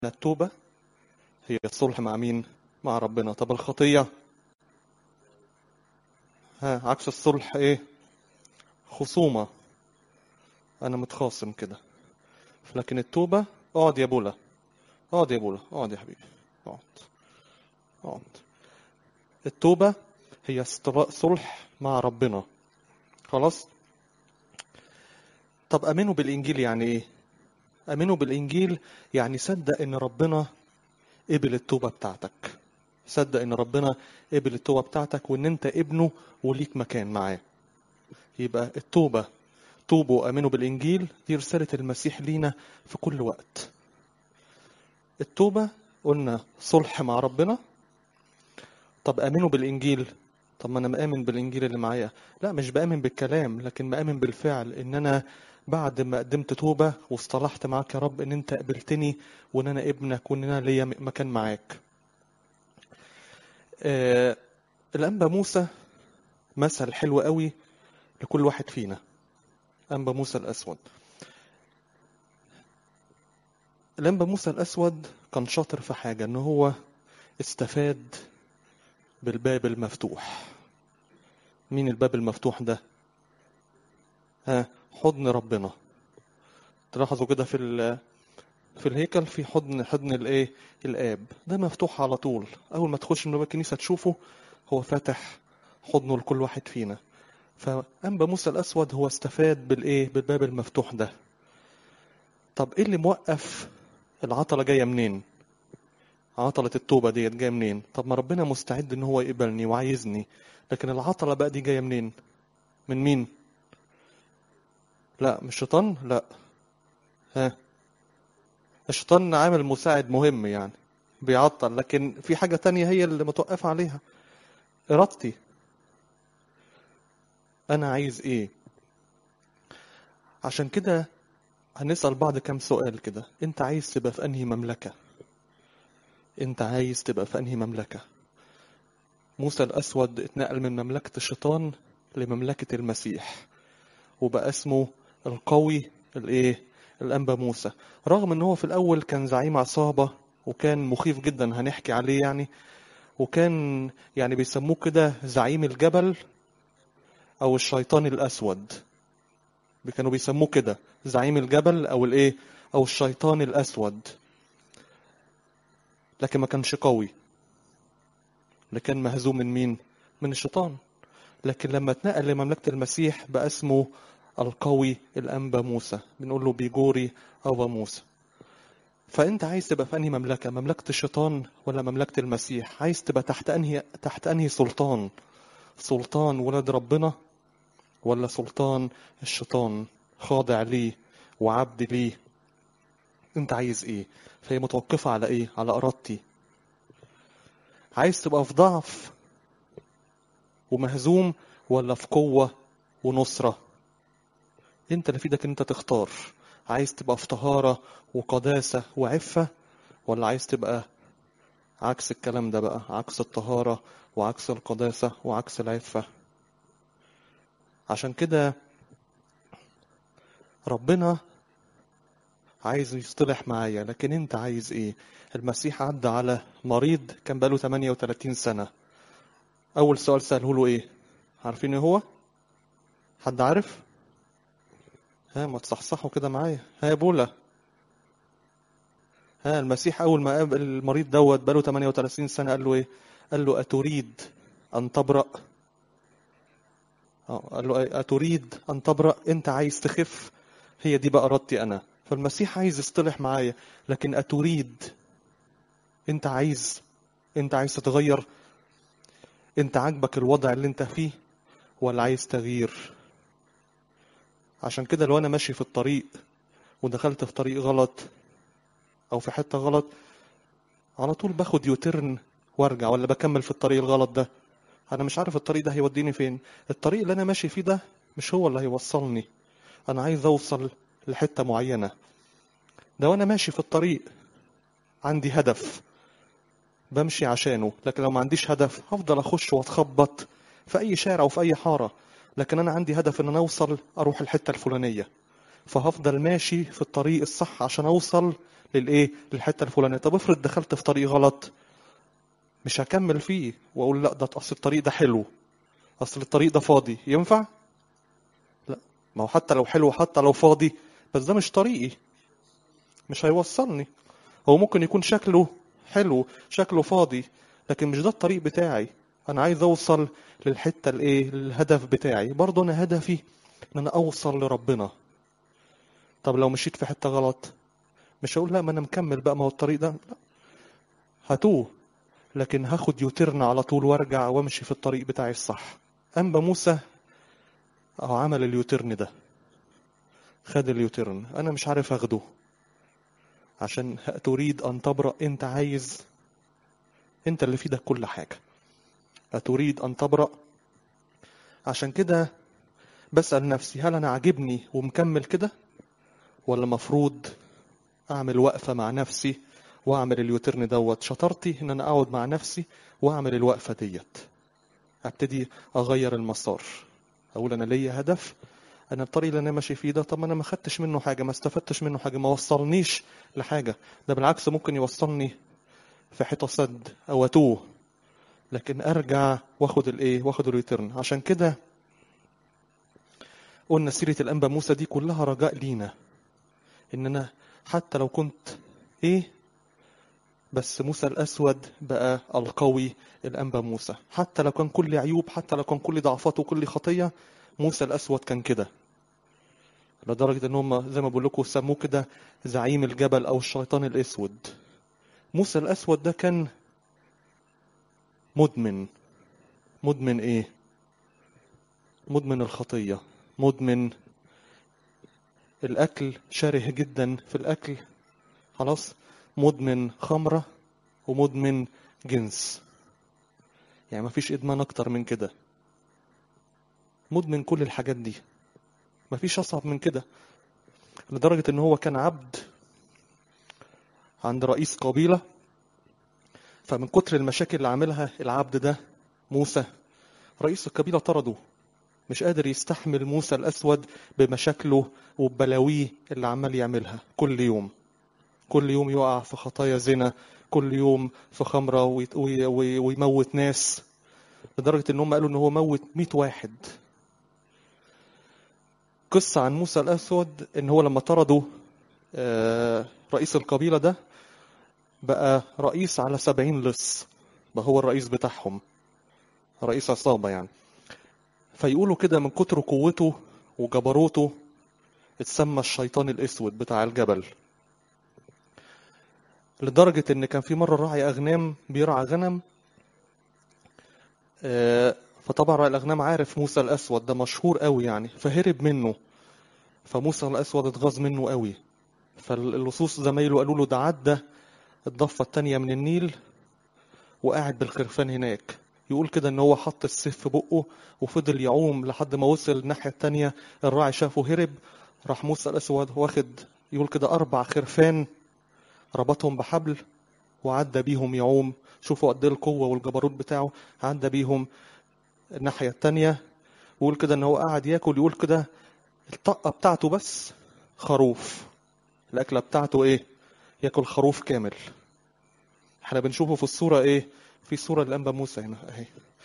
التوبة هي الصلح مع مين مع ربنا طب الخطية ها عكس الصلح ايه خصومة انا متخاصم كده لكن التوبة اقعد يا بولا اقعد يا بولا اقعد يا حبيبي اقعد اقعد التوبة هي استراء صلح مع ربنا خلاص طب امنوا بالانجيل يعني ايه امنوا بالانجيل يعني صدق ان ربنا قبل التوبة بتاعتك صدق ان ربنا قبل التوبة بتاعتك وان انت ابنه وليك مكان معاه يبقى التوبة توبوا امنوا بالانجيل دي رسالة المسيح لينا في كل وقت التوبة قلنا صلح مع ربنا طب امنوا بالانجيل طب ما انا مآمن بالانجيل اللي معايا لا مش بآمن بالكلام لكن مآمن بالفعل ان انا بعد ما قدمت توبة واصطلحت معاك يا رب ان انت قبلتني وان انا ابنك وان انا ليا مكان معاك آه الانبا موسى مثل حلو قوي لكل واحد فينا انبا موسى الاسود الانبا موسى الاسود كان شاطر في حاجة ان هو استفاد بالباب المفتوح مين الباب المفتوح ده ها حضن ربنا تلاحظوا كده في ال- في الهيكل في حضن حضن الايه الاب ده مفتوح على طول اول ما تخش من باب الكنيسه تشوفه هو فاتح حضنه لكل واحد فينا فانبا موسى الاسود هو استفاد بالايه بالباب المفتوح ده طب ايه اللي موقف العطله جايه منين عطلة التوبة ديت جاية منين؟ طب ما ربنا مستعد ان هو يقبلني وعايزني لكن العطلة بقى دي جاية منين؟ من مين؟ لا مش شيطان؟ لا ها الشيطان عامل مساعد مهم يعني بيعطل لكن في حاجة تانية هي اللي متوقفة عليها إرادتي أنا عايز إيه؟ عشان كده هنسأل بعض كام سؤال كده أنت عايز تبقى في أنهي مملكة؟ انت عايز تبقى في انهي مملكة موسى الاسود اتنقل من مملكة الشيطان لمملكة المسيح وبقى اسمه القوي الايه الانبا موسى رغم ان هو في الاول كان زعيم عصابة وكان مخيف جدا هنحكي عليه يعني وكان يعني بيسموه كده زعيم الجبل او الشيطان الاسود كانوا بيسموه كده زعيم الجبل او الايه او الشيطان الاسود لكن ما كانش قوي لكن مهزوم من مين من الشيطان لكن لما اتنقل لمملكة المسيح بقى اسمه القوي الأنبا موسى بنقول له بيجوري أبا موسى فأنت عايز تبقى في أنهي مملكة مملكة الشيطان ولا مملكة المسيح عايز تبقى تحت أنهي تحت أنهي سلطان سلطان ولاد ربنا ولا سلطان الشيطان خاضع ليه وعبد ليه انت عايز ايه فهي متوقفة على ايه على ارادتي عايز تبقى في ضعف ومهزوم ولا في قوة ونصرة انت اللي في ايدك ان انت تختار عايز تبقى في طهارة وقداسة وعفة ولا عايز تبقى عكس الكلام ده بقى عكس الطهارة وعكس القداسة وعكس العفة عشان كده ربنا عايز يصطلح معايا لكن انت عايز ايه المسيح عدى على مريض كان بقاله 38 سنة اول سؤال سأله له ايه عارفين ايه هو حد عارف ها ما تصحصحوا كده معايا ها يا بولا ها المسيح اول ما قابل المريض دوت بقاله 38 سنة قال له ايه قال له اتريد ان تبرأ اه قال له اتريد ان تبرأ انت عايز تخف هي دي بقى ارادتي انا فالمسيح عايز يصطلح معايا لكن أتريد أنت عايز أنت عايز تتغير أنت عاجبك الوضع اللي أنت فيه ولا عايز تغيير عشان كده لو أنا ماشي في الطريق ودخلت في طريق غلط أو في حتة غلط على طول باخد يوترن وارجع ولا بكمل في الطريق الغلط ده أنا مش عارف الطريق ده هيوديني فين الطريق اللي أنا ماشي فيه ده مش هو اللي هيوصلني أنا عايز أوصل لحتة معينة ده وأنا ماشي في الطريق عندي هدف بمشي عشانه لكن لو ما عنديش هدف هفضل أخش وأتخبط في أي شارع وفي أي حارة لكن أنا عندي هدف إن أنا أوصل أروح الحتة الفلانية فهفضل ماشي في الطريق الصح عشان أوصل للايه للحته الفلانيه طب افرض دخلت في طريق غلط مش هكمل فيه واقول لا ده اصل الطريق ده حلو اصل الطريق ده فاضي ينفع لا ما هو حتى لو حلو حتى لو فاضي بس ده مش طريقي مش هيوصلني هو ممكن يكون شكله حلو شكله فاضي لكن مش ده الطريق بتاعي انا عايز اوصل للحته الايه الهدف بتاعي برضه انا هدفي ان انا اوصل لربنا طب لو مشيت في حته غلط مش هقول لا ما انا مكمل بقى ما هو الطريق ده لا هتوه لكن هاخد يوترن على طول وارجع وامشي في الطريق بتاعي الصح انبا موسى اهو عمل اليوترن ده خد اليوترن انا مش عارف اخده عشان تريد ان تبرأ انت عايز انت اللي في ايدك كل حاجه أتريد أن تبرأ عشان كده بسأل نفسي هل أنا عاجبني ومكمل كده ولا مفروض أعمل وقفة مع نفسي وأعمل اليوترن دوت شطارتي إن أنا أقعد مع نفسي وأعمل الوقفة ديت أبتدي أغير المسار أقول أنا ليا هدف أنا الطريق اللي أنا ماشي فيه ده طب أنا ما خدتش منه حاجة ما استفدتش منه حاجة ما وصلنيش لحاجة ده بالعكس ممكن يوصلني في حيطة سد أو أتوه لكن ارجع واخد الايه واخد الريتيرن عشان كده قلنا سيره الانبا موسى دي كلها رجاء لينا ان انا حتى لو كنت ايه بس موسى الاسود بقى القوي الانبا موسى حتى لو كان كل عيوب حتى لو كان كل ضعفات وكل خطيه موسى الاسود كان كده لدرجه ان هم زي ما بقول لكم سموه كده زعيم الجبل او الشيطان الاسود موسى الاسود ده كان مدمن مدمن ايه مدمن الخطيه مدمن الاكل شره جدا في الاكل خلاص مدمن خمره ومدمن جنس يعني ما فيش ادمان اكتر من كده مدمن كل الحاجات دي ما فيش اصعب من كده لدرجه ان هو كان عبد عند رئيس قبيله فمن كتر المشاكل اللي عاملها العبد ده موسى رئيس القبيلة طرده مش قادر يستحمل موسى الأسود بمشاكله وبلاويه اللي عمال يعملها كل يوم كل يوم يقع في خطايا زنا كل يوم في خمرة ويموت ناس لدرجة ان هم قالوا ان هو موت 100 واحد قصة عن موسى الأسود ان هو لما طردوا رئيس القبيلة ده بقى رئيس على سبعين لص بقى هو الرئيس بتاعهم رئيس عصابة يعني فيقولوا كده من كتر قوته وجبروته اتسمى الشيطان الاسود بتاع الجبل لدرجة ان كان في مرة راعي اغنام بيرعى غنم فطبعا راعي الاغنام عارف موسى الاسود ده مشهور قوي يعني فهرب منه فموسى الاسود اتغاظ منه قوي فاللصوص زمايله قالوا له ده عدى الضفة التانية من النيل وقاعد بالخرفان هناك يقول كده ان هو حط السيف في بقه وفضل يعوم لحد ما وصل الناحية التانية الراعي شافه هرب راح موسى الاسود واخد يقول كده اربع خرفان ربطهم بحبل وعدى بيهم يعوم شوفوا قد ايه القوة والجبروت بتاعه عدى بيهم الناحية التانية ويقول كده ان هو قاعد ياكل يقول كده الطاقة بتاعته بس خروف الأكلة بتاعته إيه؟ ياكل خروف كامل احنا بنشوفه في الصورة إيه؟ في صورة الأنبا موسى هنا أهي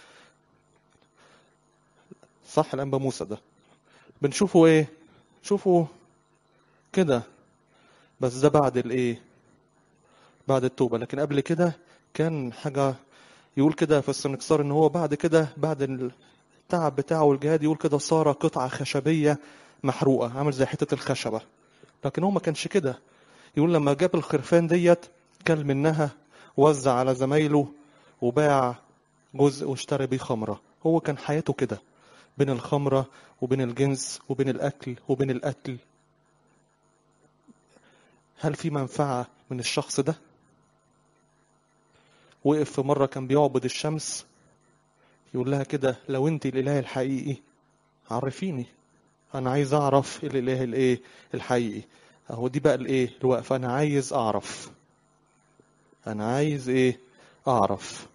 صح الأنبا موسى ده بنشوفه إيه؟ شوفوا كده بس ده بعد الإيه؟ بعد التوبة لكن قبل كده كان حاجة يقول كده في السنكسار إن هو بعد كده بعد التعب بتاعه والجهاد يقول كده صار قطعة خشبية محروقة عامل زي حتة الخشبة لكن هو ما كانش كده يقول لما جاب الخرفان ديت كل منها وزع على زمايله وباع جزء واشترى بيه خمرة هو كان حياته كده بين الخمرة وبين الجنس وبين الأكل وبين القتل هل في منفعة من الشخص ده؟ وقف في مرة كان بيعبد الشمس يقول لها كده لو انت الإله الحقيقي عرفيني انا عايز اعرف الاله الايه الحقيقي اهو دي بقى الايه الوقفه انا عايز اعرف انا عايز ايه اعرف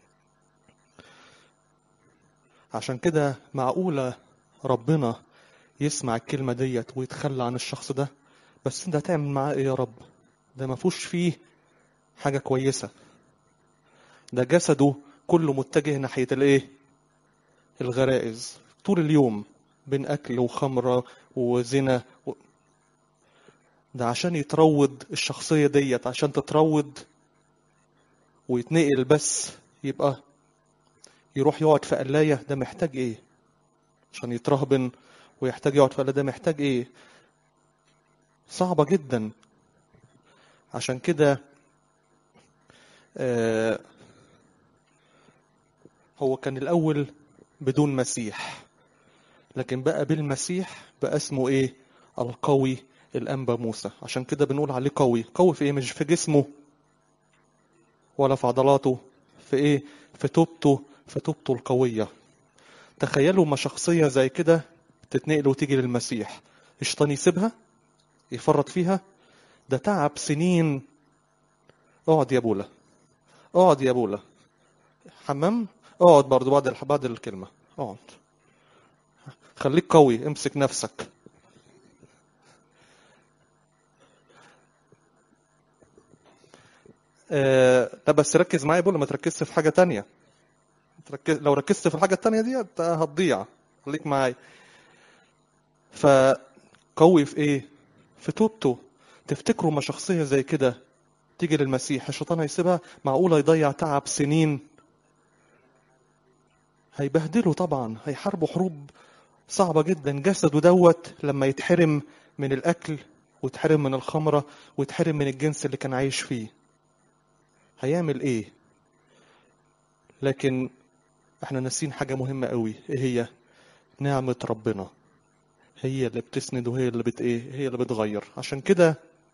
عشان كده معقوله ربنا يسمع الكلمه ديت ويتخلى عن الشخص ده بس انت هتعمل معاه ايه يا رب ده ما فيهوش فيه حاجة كويسة ده جسده كله متجه ناحية الايه الغرائز طول اليوم بين أكل وخمرة وزنا و... ده عشان يتروض الشخصية ديت عشان تتروض ويتنقل بس يبقى يروح يقعد في قلاية ده محتاج ايه عشان يترهبن ويحتاج يقعد في قلاية ده محتاج ايه صعبة جدا عشان كده آه هو كان الأول بدون مسيح لكن بقى بالمسيح بقى اسمه ايه القوي الأنبا موسى عشان كده بنقول عليه قوي قوي في ايه مش في جسمه ولا في عضلاته في ايه في توبته في توبته القوية تخيلوا ما شخصية زي كده تتنقل وتيجي للمسيح الشيطان يسيبها يفرط فيها ده تعب سنين اقعد يا بولا اقعد يا بولا حمام اقعد برضو بعد بعد الكلمة اقعد خليك قوي امسك نفسك آه، لا بس ركز معايا بقول ما تركزش في حاجة تانية تركز لو ركزت في الحاجة التانية دي أنت هتضيع خليك معايا فقوي في ايه في توبته تفتكروا ما شخصية زي كده تيجي للمسيح الشيطان هيسيبها معقولة يضيع تعب سنين هيبهدله طبعا هيحاربوا حروب صعبة جدا جسده دوت لما يتحرم من الأكل ويتحرم من الخمرة ويتحرم من الجنس اللي كان عايش فيه هيعمل ايه لكن احنا ناسين حاجة مهمة قوي ايه هي نعمة ربنا هي اللي بتسند وهي اللي بت ايه هي اللي بتغير عشان كده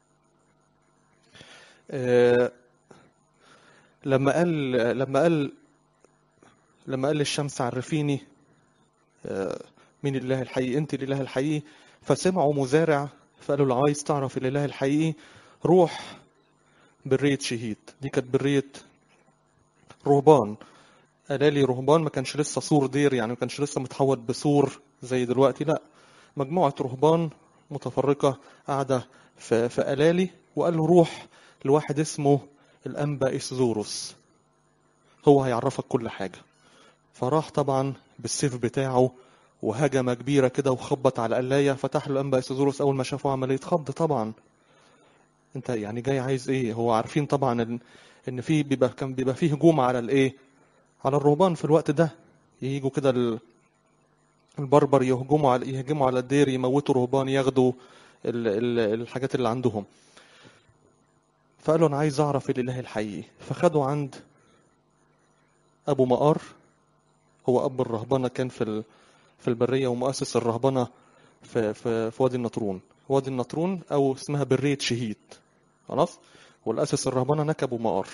آه لما قال لما قال لما قال للشمس عرفيني آه مين الاله الحقيقي انت الاله الحقيقي فسمعوا مزارع فقالوا له عايز تعرف الاله الحقيقي روح برية شهيد دي كانت برية رهبان قالالي رهبان ما كانش لسه سور دير يعني ما كانش لسه متحوط بسور زي دلوقتي لا مجموعة رهبان متفرقة قاعدة في في قلالي وقال له روح لواحد اسمه الأنبا إسزوروس هو هيعرفك كل حاجة فراح طبعا بالسيف بتاعه وهجمة كبيرة كده وخبط على القلاية فتح له الأنبا إسزوروس أول ما شافه عمل يتخض طبعا انت يعني جاي عايز ايه هو عارفين طبعا ان ان في بيبقى كان بيبقى فيه هجوم على الايه على الرهبان في الوقت ده يجوا كده ال- البربر يهجموا على يهجموا على الدير يموتوا رهبان ياخدوا ال... ال... الحاجات اللي عندهم فقالوا انا عايز اعرف الاله الحقيقي فخدوا عند ابو مقار هو اب الرهبنه كان في ال... في البريه ومؤسس الرهبنه في في في وادي النطرون وادي النطرون او اسمها بريه شهيد خلاص والاسس الرهبنه هناك ابو مقار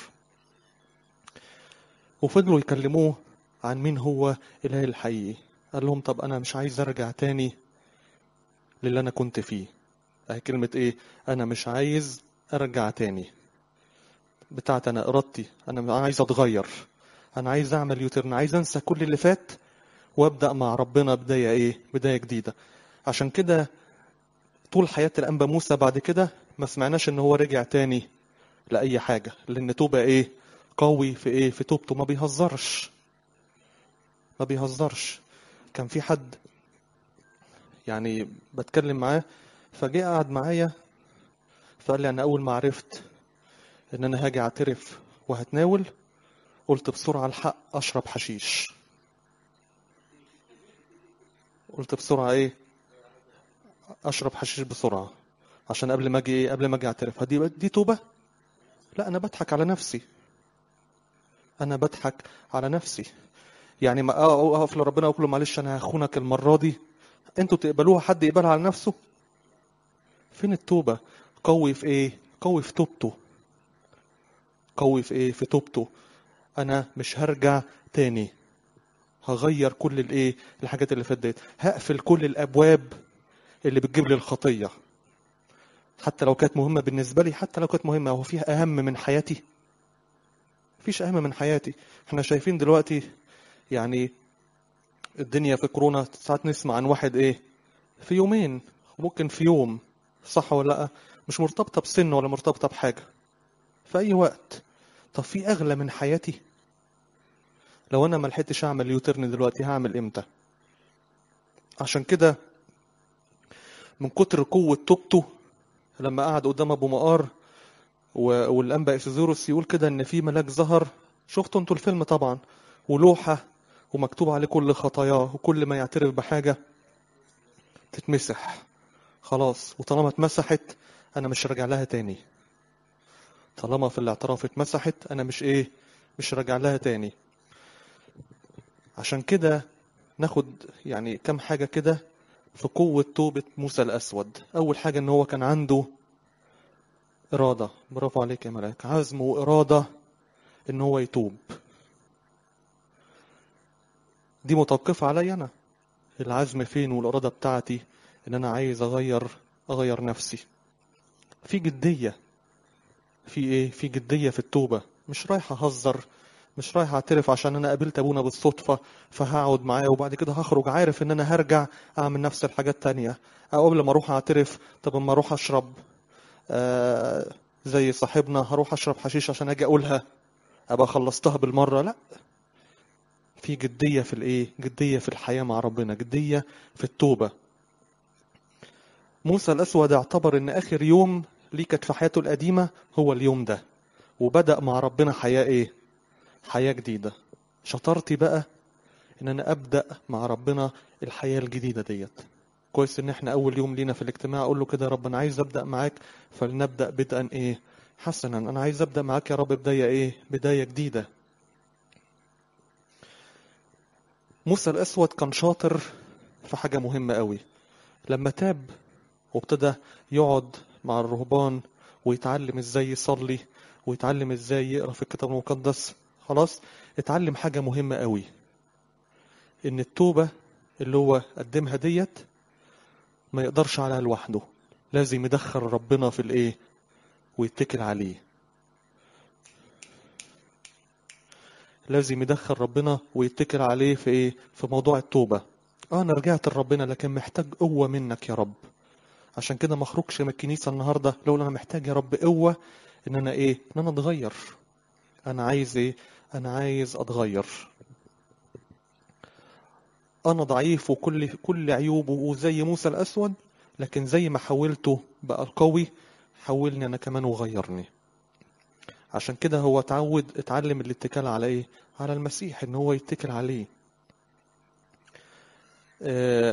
وفضلوا يكلموه عن مين هو اله الحقيقي قال لهم طب انا مش عايز ارجع تاني للي انا كنت فيه اهي كلمه ايه انا مش عايز ارجع تاني بتاعت انا ارادتي انا عايز اتغير انا عايز اعمل يوترن عايز انسى كل اللي فات وابدا مع ربنا بدايه ايه بدايه جديده عشان كده طول حياه الانبا موسى بعد كده ما سمعناش ان هو رجع تاني لاي حاجه لان توبه ايه قوي في ايه في توبته ما بيهزرش ما بيهزرش كان في حد يعني بتكلم معاه فجه قعد معايا فقال لي انا اول ما عرفت ان انا هاجي اعترف وهتناول قلت بسرعه الحق اشرب حشيش قلت بسرعه ايه اشرب حشيش بسرعه عشان قبل ما اجي ايه قبل ما اجي اعترف دي دي توبه لا انا بضحك على نفسي انا بضحك على نفسي يعني ما اقف لربنا واقول له معلش انا هخونك المره دي انتوا تقبلوها حد يقبلها على نفسه فين التوبه قوي في ايه قوي في توبته قوي في ايه في توبته انا مش هرجع تاني هغير كل الايه الحاجات اللي فاتت ديت هقفل كل الابواب اللي بتجيب لي الخطيه حتى لو كانت مهمه بالنسبه لي حتى لو كانت مهمه هو فيها اهم من حياتي مفيش اهم من حياتي احنا شايفين دلوقتي يعني الدنيا في كورونا ساعات نسمع عن واحد ايه في يومين ممكن في يوم صح ولا لا مش مرتبطة بسن ولا مرتبطة بحاجة في أي وقت طب في أغلى من حياتي لو أنا ما لحقتش أعمل يوترن دلوقتي هعمل إمتى عشان كده من كتر قوة توبته لما قعد قدام أبو مقار و- والأنبا إسيزوروس يقول كده إن في ملاك ظهر شفتوا انتوا الفيلم طبعا ولوحة ومكتوب عليه كل خطاياه وكل ما يعترف بحاجة تتمسح خلاص وطالما اتمسحت أنا مش راجع لها تاني طالما في الاعتراف اتمسحت أنا مش إيه مش راجع لها تاني عشان كده ناخد يعني كم حاجة كده في قوة توبة موسى الأسود أول حاجة إن هو كان عنده إرادة برافو عليك يا ملاك عزم وإرادة إن هو يتوب دي متوقفة عليا أنا العزم فين والإرادة بتاعتي إن أنا عايز أغير أغير نفسي في جدية في إيه في جدية في التوبة مش رايح أهزر مش رايح أعترف عشان أنا قابلت أبونا بالصدفة فهقعد معاه وبعد كده هخرج عارف إن أنا هرجع أعمل نفس الحاجات تانية أو قبل ما أروح أعترف طب أما أروح أشرب آه زي صاحبنا هروح أشرب حشيش عشان أجي أقولها أبقى خلصتها بالمرة لا في جدية في الإيه جدية في الحياة مع ربنا جدية في التوبة موسى الأسود اعتبر إن آخر يوم ليه كانت في حياته القديمة هو اليوم ده وبدأ مع ربنا حياة إيه حياة جديدة شطارتي بقى إن أنا أبدأ مع ربنا الحياة الجديدة ديت كويس إن إحنا أول يوم لينا في الاجتماع أقول له كده يا رب أنا عايز أبدأ معاك فلنبدأ بدءا إيه حسنا أنا عايز أبدأ معاك يا رب بداية إيه بداية جديدة موسى الأسود كان شاطر في حاجة مهمة قوي لما تاب وابتدى يقعد مع الرهبان ويتعلم ازاي يصلي ويتعلم ازاي يقرا في الكتاب المقدس خلاص اتعلم حاجة مهمة قوي ان التوبة اللي هو قدمها ديت ما يقدرش عليها لوحده لازم يدخل ربنا في الايه ويتكل عليه لازم يدخل ربنا ويتكل عليه في ايه في موضوع التوبة اه انا رجعت لربنا لكن محتاج قوة منك يا رب عشان كده ما اخرجش من الكنيسة النهاردة لو انا محتاج يا رب قوة ان انا ايه ان انا اتغير انا عايز ايه انا عايز اتغير انا ضعيف وكل كل عيوبه وزي موسى الاسود لكن زي ما حولته بقى القوي حولني انا كمان وغيرني عشان كده هو اتعود اتعلم الاتكال على ايه على المسيح ان هو يتكل عليه آه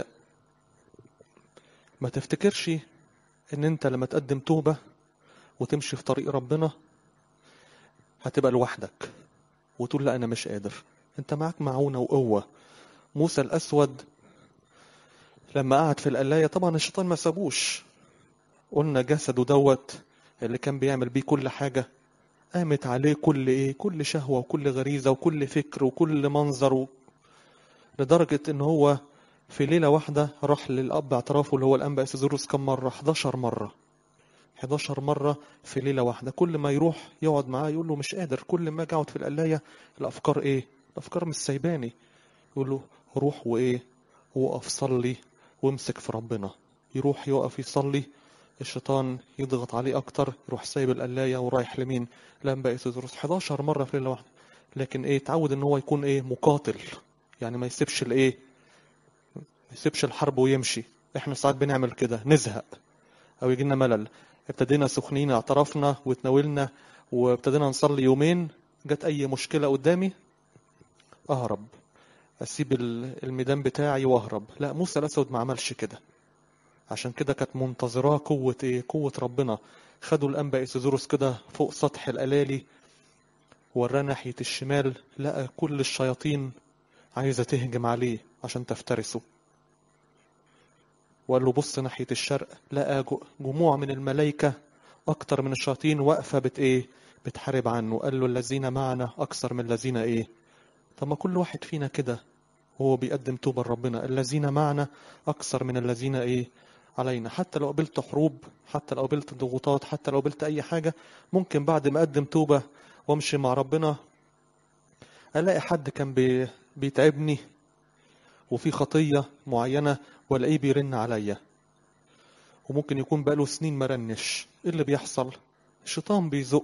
ما تفتكرش ان انت لما تقدم توبة وتمشي في طريق ربنا هتبقى لوحدك وتقول لا انا مش قادر انت معاك معونة وقوة موسى الاسود لما قعد في القلاية طبعا الشيطان ما سابوش قلنا جسده دوت اللي كان بيعمل بيه كل حاجة قامت عليه كل ايه كل شهوة وكل غريزة وكل فكر وكل منظر و... لدرجة ان هو في ليلة واحدة راح للأب اعترافه اللي هو الأنبا إسيزوروس كم مرة 11 مرة 11 مرة في ليلة واحدة كل ما يروح يقعد معاه يقول له مش قادر كل ما اجي اقعد في القلاية الأفكار إيه الأفكار مش سايباني يقول له روح وإيه وقف صلي وامسك في ربنا يروح يقف يصلي الشيطان يضغط عليه أكتر يروح سايب القلاية ورايح لمين الأنبا إسيزوروس 11 مرة في ليلة واحدة لكن إيه اتعود إن هو يكون إيه مقاتل يعني ما يسيبش الإيه ما يسيبش الحرب ويمشي احنا ساعات بنعمل كده نزهق او يجي لنا ملل ابتدينا سخنين اعترفنا وتناولنا وابتدينا نصلي يومين جت اي مشكلة قدامي اهرب اسيب الميدان بتاعي واهرب لا موسى الاسود ما عملش كده عشان كده كانت منتظراه قوة ايه قوة ربنا خدوا الانبا اسيزوروس كده فوق سطح الالالي وراه ناحية الشمال لقى كل الشياطين عايزة تهجم عليه عشان تفترسه وقال له بص ناحية الشرق لقى جموع من الملائكة أكتر من الشياطين واقفة بت إيه بتحارب عنه قال له الذين معنا أكثر من الذين إيه طب ما كل واحد فينا كده هو بيقدم توبة لربنا الذين معنا أكثر من الذين إيه علينا حتى لو قابلت حروب حتى لو قابلت ضغوطات حتى لو قابلت أي حاجة ممكن بعد ما أقدم توبة وأمشي مع ربنا ألاقي حد كان بي بيتعبني وفي خطية معينة والاقيه بيرن عليا وممكن يكون بقاله سنين مرنش ايه اللي بيحصل الشيطان بيزق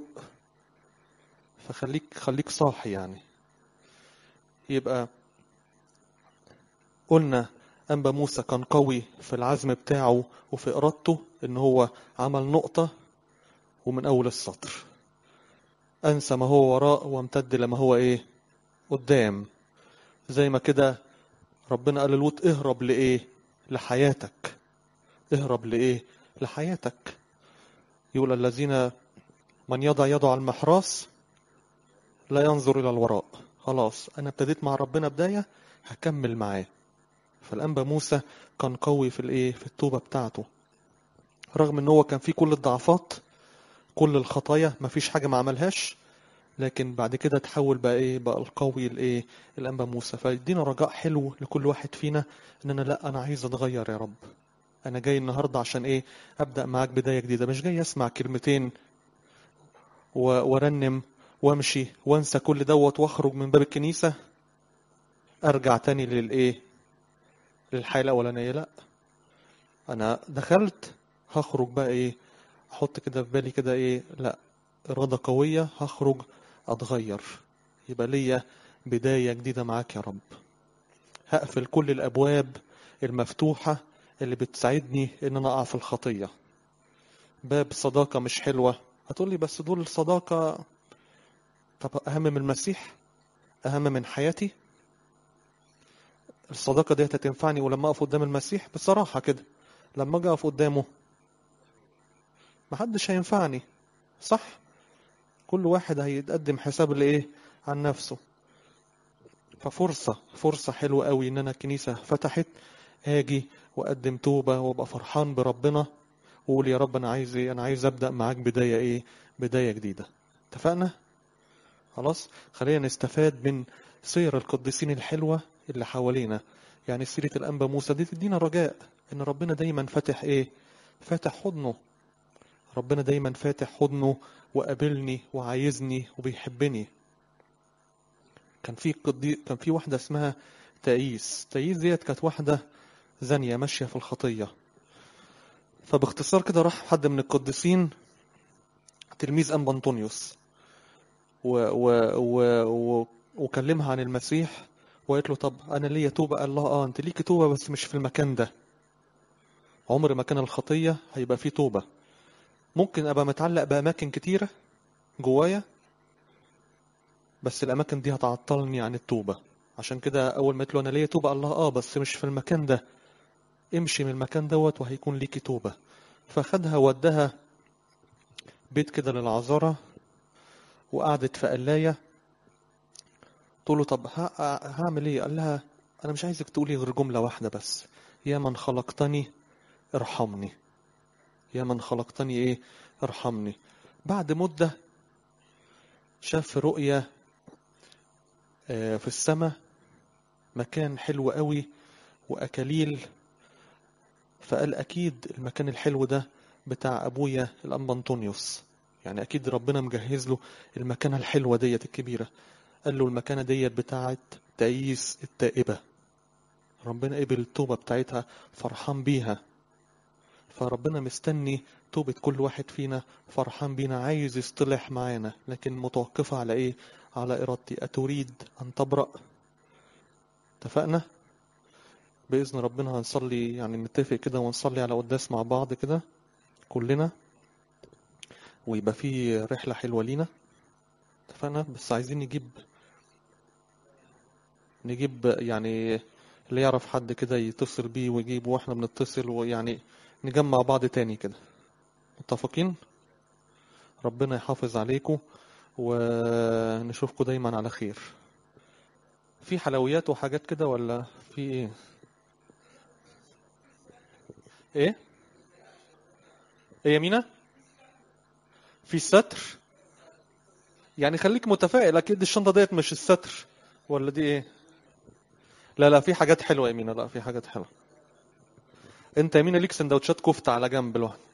فخليك خليك صاحي يعني يبقى قلنا أنبا موسى كان قوي في العزم بتاعه وفي إرادته إن هو عمل نقطة ومن أول السطر أنسى ما هو وراء وامتد لما هو إيه قدام زي ما كده ربنا قال للوط اهرب لإيه لحياتك اهرب لإيه لحياتك يقول الذين من يضع يده على المحراس لا ينظر إلى الوراء خلاص أنا ابتديت مع ربنا بداية هكمل معاه فالأنبا موسى كان قوي في الإيه في التوبة بتاعته رغم إن هو كان فيه كل الضعفات كل الخطايا مفيش حاجة ما عملهاش لكن بعد كده تحول بقى ايه بقى القوي الايه الانبا موسى فيدينا رجاء حلو لكل واحد فينا ان انا لا انا عايز اتغير يا رب انا جاي النهارده عشان ايه ابدا معاك بدايه جديده مش جاي اسمع كلمتين و- وارنم وامشي وانسى كل دوت واخرج من باب الكنيسه ارجع تاني للايه للحياه الاولانيه لا انا دخلت هخرج بقى ايه احط كده في بالي كده ايه لا اراده قويه هخرج اتغير يبقى ليا بدايه جديده معاك يا رب هقفل كل الابواب المفتوحه اللي بتساعدني ان انا اقع في الخطيه باب صداقه مش حلوه هتقولي بس دول الصداقه طب اهم من المسيح اهم من حياتي الصداقه دي هتنفعني ولما اقف قدام المسيح بصراحه كده لما اجي اقف قدامه محدش هينفعني صح كل واحد هيتقدم حساب لايه عن نفسه ففرصة فرصة حلوة قوي ان انا الكنيسة فتحت اجي واقدم توبة وابقى فرحان بربنا واقول يا رب انا عايز ايه انا عايز ابدأ معاك بداية ايه بداية جديدة اتفقنا خلاص خلينا نستفاد من سير القديسين الحلوة اللي حوالينا يعني سيرة الأنبا موسى دي تدينا رجاء ان ربنا دايما فاتح ايه فاتح حضنه ربنا دايما فاتح حضنه وقابلني وعايزني وبيحبني كان في قدي... كان في واحده اسمها تايس تايس ديت كانت واحده زانيه ماشيه في الخطيه فباختصار كده راح حد من القديسين تلميذ انبا انطونيوس و... و... و... و... وكلمها عن المسيح وقالت له طب انا ليا توبه قال لها اه انت ليكي توبه بس مش في المكان ده عمر ما كان الخطيه هيبقى فيه توبه ممكن ابقى متعلق باماكن كتيره جوايا بس الاماكن دي هتعطلني عن التوبه عشان كده اول ما قلت له انا ليا توبه الله اه بس مش في المكان ده امشي من المكان دوت وهيكون ليكي توبه فخدها ودها بيت كده للعذارى وقعدت في قلايه تقول له طب ه- هعمل ايه قال لها انا مش عايزك تقولي غير جمله واحده بس يا من خلقتني ارحمني يا من خلقتني ايه ارحمني بعد مدة شاف رؤية آه، في السماء مكان حلو قوي وأكاليل فقال أكيد المكان الحلو ده بتاع أبويا الأنبا أنطونيوس يعني أكيد ربنا مجهز له المكانة الحلوة ديت الكبيرة قال له المكانة ديت بتاعت تأييس التائبة ربنا قبل التوبة بتاعتها فرحان بيها فربنا مستني توبة كل واحد فينا فرحان بينا عايز يصطلح معانا لكن متوقفة على ايه على ارادتي اتريد ان تبرأ اتفقنا بإذن ربنا هنصلي يعني نتفق كده ونصلي على قداس مع بعض كده كلنا ويبقى في رحلة حلوة لينا اتفقنا بس عايزين نجيب نجيب يعني اللي يعرف حد كده يتصل بيه ويجيب واحنا بنتصل ويعني نجمع بعض تاني كده متفقين ربنا يحافظ عليكم ونشوفكم دايما على خير في حلويات وحاجات كده ولا في ايه ايه ايه يا مينا في ستر يعني خليك متفائل اكيد الشنطه ديت مش الستر ولا دي ايه لا لا في حاجات حلوه يا مينا لا في حاجات حلوه انت يا مينا ليك سندوتشات كفته على جنب لوحدك